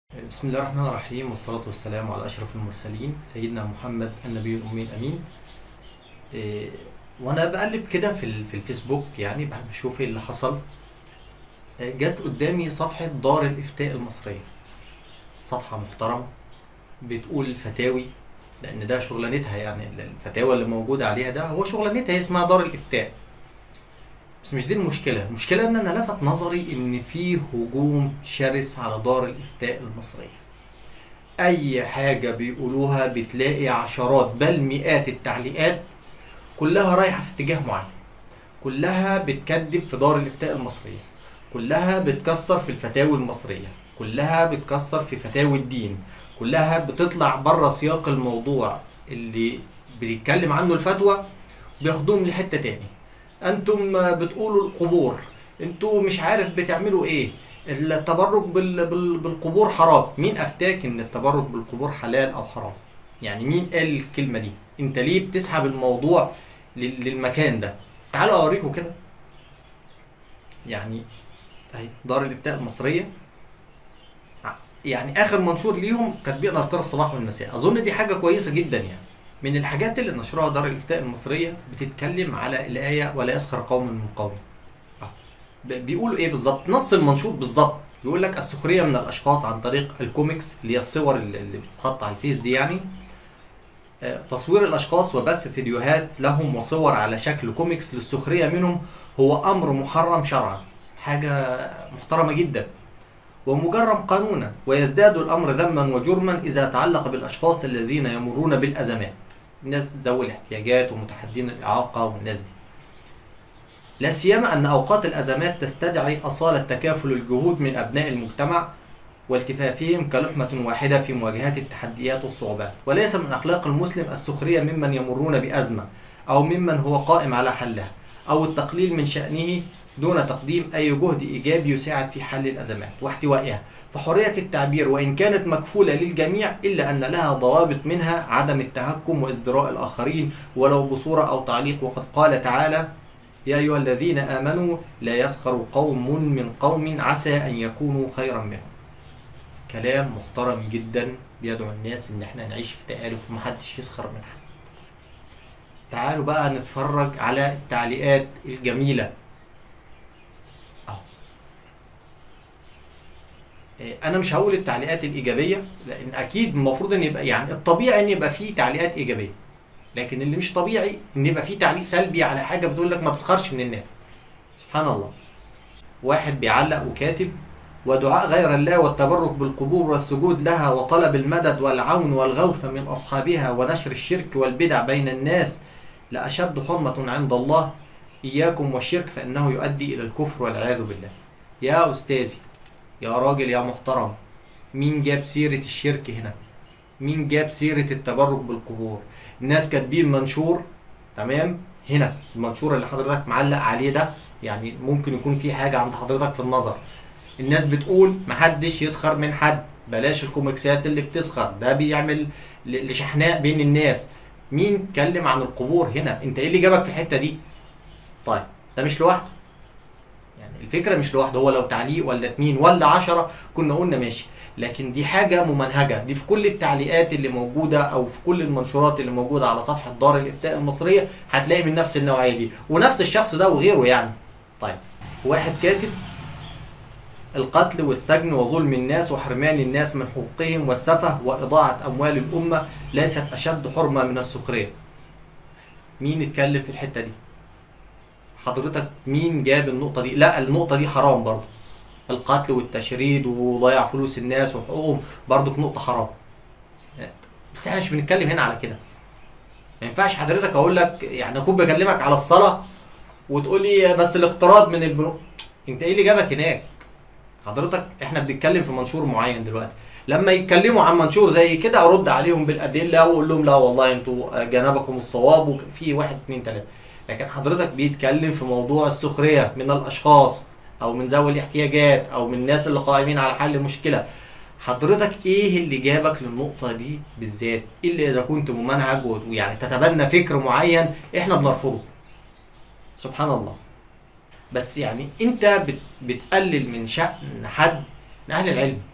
بسم الله الرحمن الرحيم والصلاة والسلام على أشرف المرسلين سيدنا محمد النبي الأمي الأمين إيه، وأنا بقلب كده في ال- في الفيسبوك يعني بشوف إيه اللي حصل إيه، جت قدامي صفحة دار الإفتاء المصرية صفحة محترمة بتقول الفتاوي لأن ده شغلانتها يعني الفتاوى اللي موجودة عليها ده هو شغلانتها هي اسمها دار الإفتاء بس مش دي المشكلة المشكلة ان انا لفت نظري ان في هجوم شرس على دار الافتاء المصرية اي حاجة بيقولوها بتلاقي عشرات بل مئات التعليقات كلها رايحة في اتجاه معين كلها بتكذب في دار الافتاء المصرية كلها بتكسر في الفتاوي المصرية كلها بتكسر في فتاوي الدين كلها بتطلع بره سياق الموضوع اللي بيتكلم عنه الفتوى بياخدوهم لحتة تاني انتم بتقولوا القبور انتوا مش عارف بتعملوا ايه التبرك بال... بال... بالقبور حرام مين افتاك ان التبرك بالقبور حلال او حرام يعني مين قال الكلمه دي انت ليه بتسحب الموضوع لل... للمكان ده تعالوا اوريكم كده يعني اهي دار الافتاء المصريه ع- يعني اخر منشور ليهم كاتبين اذكار الصباح والمساء اظن دي حاجه كويسه جدا يعني من الحاجات اللي نشرها دار الافتاء المصريه بتتكلم على الايه ولا يسخر قوم من قوم آه. ب- بيقولوا ايه بالظبط نص المنشور بالظبط بيقول لك السخريه من الاشخاص عن طريق الكوميكس اللي هي الصور اللي اللي بتتحط على الفيس دي يعني آه، تصوير الاشخاص وبث فيديوهات لهم وصور على شكل كوميكس للسخريه منهم هو امر محرم شرعا حاجه محترمه جدا ومجرم قانونا ويزداد الامر ذما وجرما اذا تعلق بالاشخاص الذين يمرون بالازمات الناس ذوي الاحتياجات ومتحدين الاعاقه والناس دي لا سيما ان اوقات الازمات تستدعي اصاله تكافل الجهود من ابناء المجتمع والتفافهم كلحمة واحدة في مواجهة التحديات والصعوبات وليس من أخلاق المسلم السخرية ممن يمرون بأزمة أو ممن هو قائم على حلها أو التقليل من شأنه دون تقديم أي جهد إيجابي يساعد في حل الأزمات واحتوائها فحرية التعبير وإن كانت مكفولة للجميع إلا أن لها ضوابط منها عدم التهكم وازدراء الآخرين ولو بصورة أو تعليق وقد قال تعالى يا أيها الذين آمنوا لا يسخر قوم من قوم عسى أن يكونوا خيرا منهم كلام محترم جدا بيدعو الناس ان احنا نعيش في تآلف ومحدش يسخر من حد تعالوا بقى نتفرج على التعليقات الجميلة أهو. إيه، انا مش هقول التعليقات الايجابية لان اكيد المفروض ان يبقى يعني الطبيعي ان يبقى فيه تعليقات ايجابية لكن اللي مش طبيعي ان يبقى فيه تعليق سلبي على حاجة بتقول لك ما تسخرش من الناس سبحان الله واحد بيعلق وكاتب ودعاء غير الله والتبرك بالقبور والسجود لها وطلب المدد والعون والغوث من أصحابها ونشر الشرك والبدع بين الناس لأشد حرمة عند الله إياكم والشرك فإنه يؤدي إلى الكفر والعياذ بالله يا أستاذي يا راجل يا محترم مين جاب سيرة الشرك هنا مين جاب سيرة التبرك بالقبور الناس كاتبين منشور تمام هنا المنشور اللي حضرتك معلق عليه ده يعني ممكن يكون في حاجة عند حضرتك في النظر الناس بتقول محدش يسخر من حد بلاش الكوميكسات اللي بتسخر ده بيعمل ل- لشحناء بين الناس مين اتكلم عن القبور هنا انت ايه اللي جابك في الحته دي طيب ده مش لوحده يعني الفكره مش لوحده هو لو تعليق ولا اتنين ولا عشرة كنا قلنا ماشي لكن دي حاجه ممنهجه دي في كل التعليقات اللي موجوده او في كل المنشورات اللي موجوده على صفحه دار الافتاء المصريه هتلاقي من نفس النوعيه دي ونفس الشخص ده وغيره يعني طيب واحد كاتب القتل والسجن وظلم الناس وحرمان الناس من حقوقهم والسفه وإضاعة أموال الأمة ليست أشد حرمة من السخرية مين اتكلم في الحتة دي حضرتك مين جاب النقطة دي لا النقطة دي حرام برضه القتل والتشريد وضياع فلوس الناس وحقوقهم برضه نقطة حرام بس احنا مش بنتكلم هنا على كده ما ينفعش حضرتك اقول لك يعني اكون بكلمك على الصلاة وتقول لي بس الاقتراض من البنوك انت ايه اللي جابك هناك حضرتك احنا بنتكلم في منشور معين دلوقتي لما يتكلموا عن منشور زي كده ارد عليهم بالادله واقول لهم لا والله انتوا جنبكم الصواب وفي واحد اتنين تلاته لكن حضرتك بيتكلم في موضوع السخريه من الاشخاص او من ذوي الاحتياجات او من الناس اللي قائمين على حل مشكله حضرتك ايه اللي جابك للنقطه دي بالذات الا اذا كنت ممنهج ويعني تتبنى فكر معين احنا بنرفضه سبحان الله بس يعني انت بت بتقلل من شأن حد من اهل العلم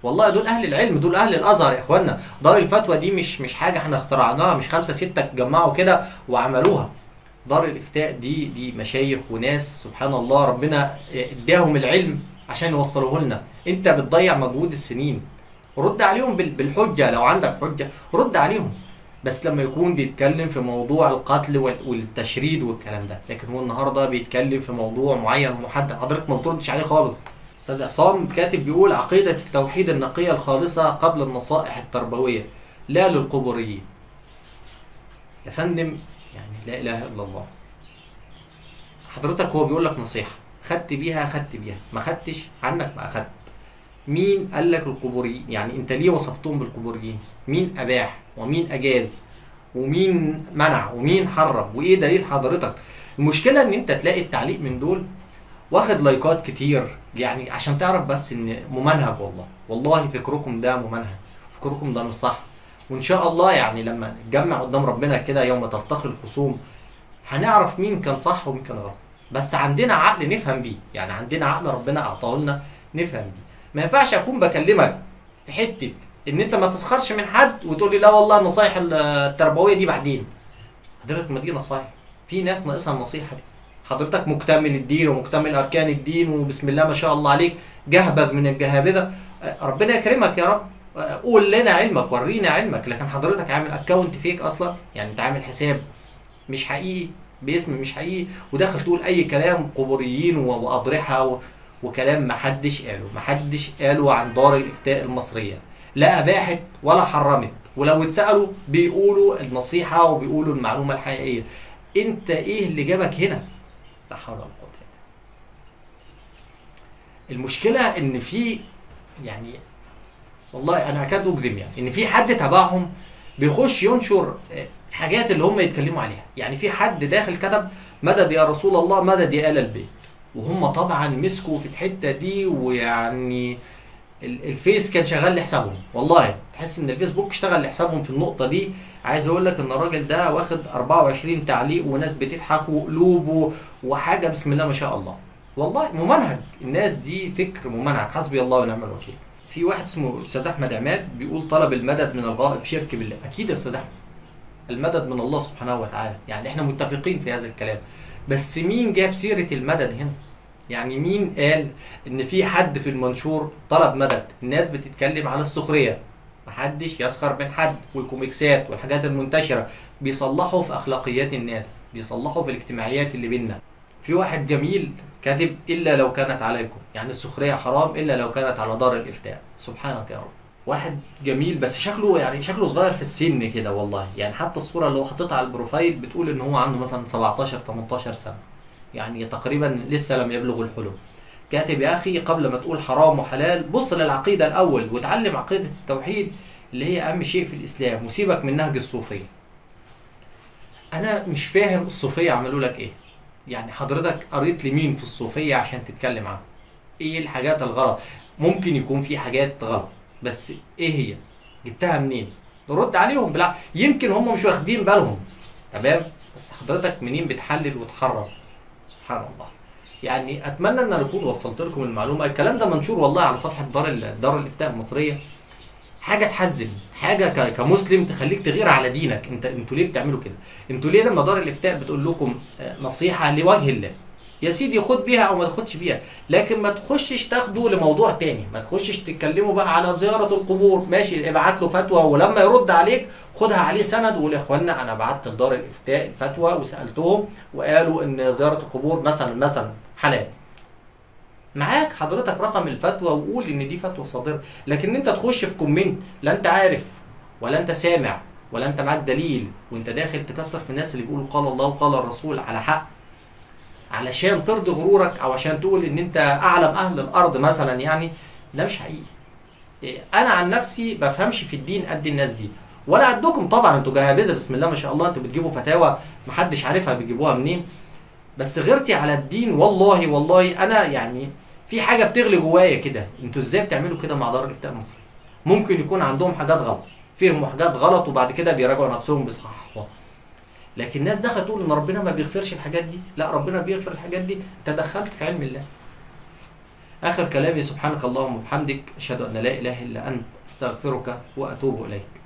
والله دول اهل العلم دول اهل الازهر يا اخوانا دار الفتوى دي مش مش حاجه احنا اخترعناها مش خمسه سته اتجمعوا كده وعملوها دار الافتاء دي دي مشايخ وناس سبحان الله ربنا اداهم العلم عشان يوصلوه لنا انت بتضيع مجهود السنين رد عليهم بال- بالحجه لو عندك حجه رد عليهم بس لما يكون بيتكلم في موضوع القتل وال- والتشريد والكلام ده لكن هو النهارده بيتكلم في موضوع معين ومحدد حضرتك ما بتردش عليه خالص استاذ عصام كاتب بيقول عقيده التوحيد النقيه الخالصه قبل النصائح التربويه لا للقبوريين يا فندم يعني لا اله الا الله حضرتك هو بيقول لك نصيحه خدت بيها خدت بيها ما خدتش عنك ما اخدت مين قال لك القبوريين يعني انت ليه وصفتهم بالقبوريين مين اباح ومين اجاز ومين منع ومين حرم وايه دليل حضرتك المشكله ان انت تلاقي التعليق من دول واخد لايكات كتير يعني عشان تعرف بس ان ممنهج والله والله فكركم ده ممنهج فكركم ده مش صح وان شاء الله يعني لما نتجمع قدام ربنا كده يوم تلتقي الخصوم هنعرف مين كان صح ومين كان غلط بس عندنا عقل نفهم بيه يعني عندنا عقل ربنا اعطاه لنا نفهم بيه ما ينفعش اكون بكلمك في حته ان انت ما تسخرش من حد وتقول لي لا والله النصايح التربويه دي بعدين حضرتك ما دي نصايح في ناس ناقصها النصيحه دي حضرتك مكتمل الدين ومكتمل اركان الدين وبسم الله ما شاء الله عليك جهبذ من الجهابذه أه، ربنا يكرمك يا رب أه، قول لنا علمك ورينا علمك لكن حضرتك عامل اكونت فيك اصلا يعني انت عامل حساب مش حقيقي باسم مش حقيقي وداخل تقول اي كلام قبوريين و- واضرحه و... وكلام ما حدش قاله ما حدش قاله عن دار الافتاء المصريه لا اباحت ولا حرمت ولو اتسالوا بيقولوا النصيحه وبيقولوا المعلومه الحقيقيه انت ايه اللي جابك هنا لا حول ولا قوه الا بالله المشكله ان في يعني والله انا اكاد اجزم يعني ان في حد تبعهم بيخش ينشر آه، حاجات اللي هم يتكلموا عليها يعني في حد داخل كتب مدد يا رسول الله مدد يا ال البيت وهم طبعا مسكوا في الحته دي ويعني ال- الفيس كان شغال لحسابهم والله تحس ان الفيسبوك اشتغل لحسابهم في النقطه دي عايز اقول لك ان الراجل ده واخد 24 تعليق وناس بتضحك وقلوبه وحاجه بسم الله ما شاء الله والله ممنهج الناس دي فكر ممنهج حسبي الله ونعم الوكيل في واحد اسمه استاذ احمد عماد بيقول طلب المدد من الغائب شرك بالله اكيد يا استاذ احمد المدد من الله سبحانه وتعالى يعني احنا متفقين في هذا الكلام بس مين جاب سيره المدد هنا يعني مين قال ان في حد في المنشور طلب مدد الناس بتتكلم على السخريه محدش يسخر من حد والكوميكسات والحاجات المنتشره بيصلحوا في اخلاقيات الناس بيصلحوا في الاجتماعيات اللي بينا في واحد جميل كاتب الا لو كانت عليكم يعني السخريه حرام الا لو كانت على دار الافتاء سبحانك يا رب واحد جميل بس شكله يعني شكله صغير في السن كده والله يعني حتى الصوره اللي هو حاططها على البروفايل بتقول ان هو عنده مثلا 17 18 سنه يعني تقريبا لسه لم يبلغ الحلم كاتب يا اخي قبل ما تقول حرام وحلال بص للعقيده الاول وتعلم عقيده التوحيد اللي هي اهم شيء في الاسلام وسيبك من نهج الصوفيه انا مش فاهم الصوفيه عملوا لك ايه يعني حضرتك قريت لمين في الصوفيه عشان تتكلم عنه ايه الحاجات الغلط ممكن يكون في حاجات غلط بس ايه هي جبتها منين رد عليهم بالعقل يمكن هم مش واخدين بالهم تمام بس حضرتك منين بتحلل وتحرم سبحان الله يعني اتمنى ان انا اكون وصلت لكم المعلومه الكلام ده منشور والله على صفحه دار ال- دار الافتاء المصريه حاجه تحزن حاجه ك- كمسلم تخليك تغير على دينك انت انتوا ليه بتعملوا كده انتوا ليه لما دار الافتاء بتقول لكم آه، نصيحه لوجه الله يا سيدي خد بيها او ما تاخدش بيها لكن ما تخشش تاخده لموضوع تاني ما تخشش تتكلموا بقى على زياره القبور ماشي ابعت له فتوى ولما يرد عليك خدها عليه سند وقول يا اخوانا انا بعت لدار الافتاء الفتوى وسالتهم وقالوا ان زياره القبور مثلا مثلا حلال معاك حضرتك رقم الفتوى وقول ان دي فتوى صادره لكن انت تخش في كومنت لا انت عارف ولا انت سامع ولا انت معاك دليل وانت داخل تكسر في الناس اللي بيقولوا قال الله وقال الرسول على حق علشان ترضي غرورك او عشان تقول ان انت اعلم اهل الارض مثلا يعني ده مش حقيقي إيه، انا عن نفسي بفهمش في الدين قد الناس دي ولا قدكم طبعا انتوا جهابذه بسم الله ما شاء الله انتوا بتجيبوا فتاوى محدش عارفها بتجيبوها منين بس غيرتي على الدين والله والله انا يعني في حاجه بتغلي جوايا كده انتوا ازاي بتعملوا كده مع دار الافتاء المصري ممكن يكون عندهم حاجات غلط فهموا حاجات غلط وبعد كده بيراجعوا نفسهم بيصححوها لكن الناس داخله تقول ان ربنا ما بيغفرش الحاجات دي لا ربنا بيغفر الحاجات دي انت دخلت في علم الله اخر كلامي سبحانك اللهم وبحمدك اشهد ان لا اله الا انت استغفرك واتوب اليك